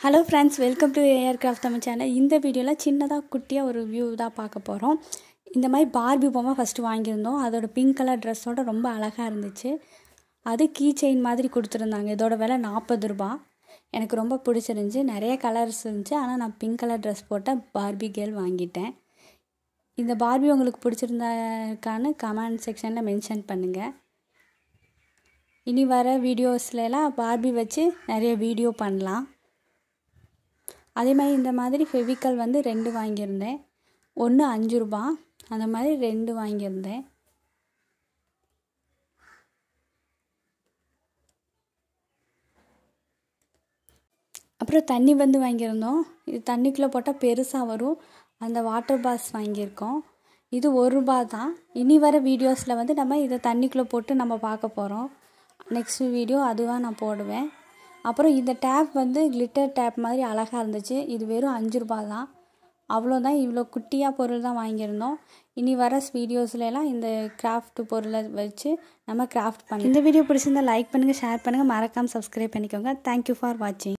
hello friends welcome to AR craft Tamil channel இந்த வீடியோவில் சின்னதாக குட்டியாக ஒரு வியூ தான் பார்க்க போகிறோம் இந்த மாதிரி பார்பி பொம்மை ஃபஸ்ட்டு வாங்கியிருந்தோம் அதோட பிங்க் கலர் ட்ரெஸ்ஸோட ரொம்ப அழகாக இருந்துச்சு அது கீ செயின் மாதிரி கொடுத்துருந்தாங்க இதோட விலை நாற்பது ரூபா எனக்கு ரொம்ப பிடிச்சிருந்துச்சி நிறைய கலர்ஸ் இருந்துச்சு ஆனால் நான் பிங்க் கலர் ட்ரெஸ் போட்ட பார்பி கேர்ள் வாங்கிட்டேன் இந்த பார்பி உங்களுக்கு பிடிச்சிருந்தாக்கான்னு கமெண்ட் செக்ஷனில் மென்ஷன் பண்ணுங்கள் இனி வர வீடியோஸ்லாம் பார்பி வச்சு நிறைய வீடியோ பண்ணலாம் அதே மாதிரி இந்த மாதிரி ஃபெவிக்கல் வந்து ரெண்டு வாங்கியிருந்தேன் ஒன்று அஞ்சு ரூபா அந்த மாதிரி ரெண்டு வாங்கியிருந்தேன் அப்புறம் தண்ணி வந்து வாங்கியிருந்தோம் இது தண்ணிக்குள்ளே போட்டால் பெருசாக வரும் அந்த வாட்டர் பாஸ் வாங்கியிருக்கோம் இது ஒரு ரூபா தான் இனி வர வீடியோஸில் வந்து நம்ம இதை தண்ணிக்குள்ளே போட்டு நம்ம பார்க்க போகிறோம் நெக்ஸ்ட் வீடியோ அதுவாக நான் போடுவேன் அப்புறம் இந்த டேப் வந்து கிளிட்டர் டேப் மாதிரி அழகாக இருந்துச்சு இது வெறும் அஞ்சு ரூபா தான் அவ்வளோதான் இவ்வளோ குட்டியாக பொருள் தான் வாங்கியிருந்தோம் இனி வர வீடியோஸ்லாம் இந்த கிராஃப்ட் பொருளை வச்சு நம்ம கிராஃப்ட் பண்ணி இந்த வீடியோ பிடிச்சிருந்தா லைக் பண்ணுங்கள் ஷேர் பண்ணுங்கள் மறக்காமல் சப்ஸ்கிரைப் பண்ணிக்கோங்க தேங்க்யூ ஃபார் வாட்சிங்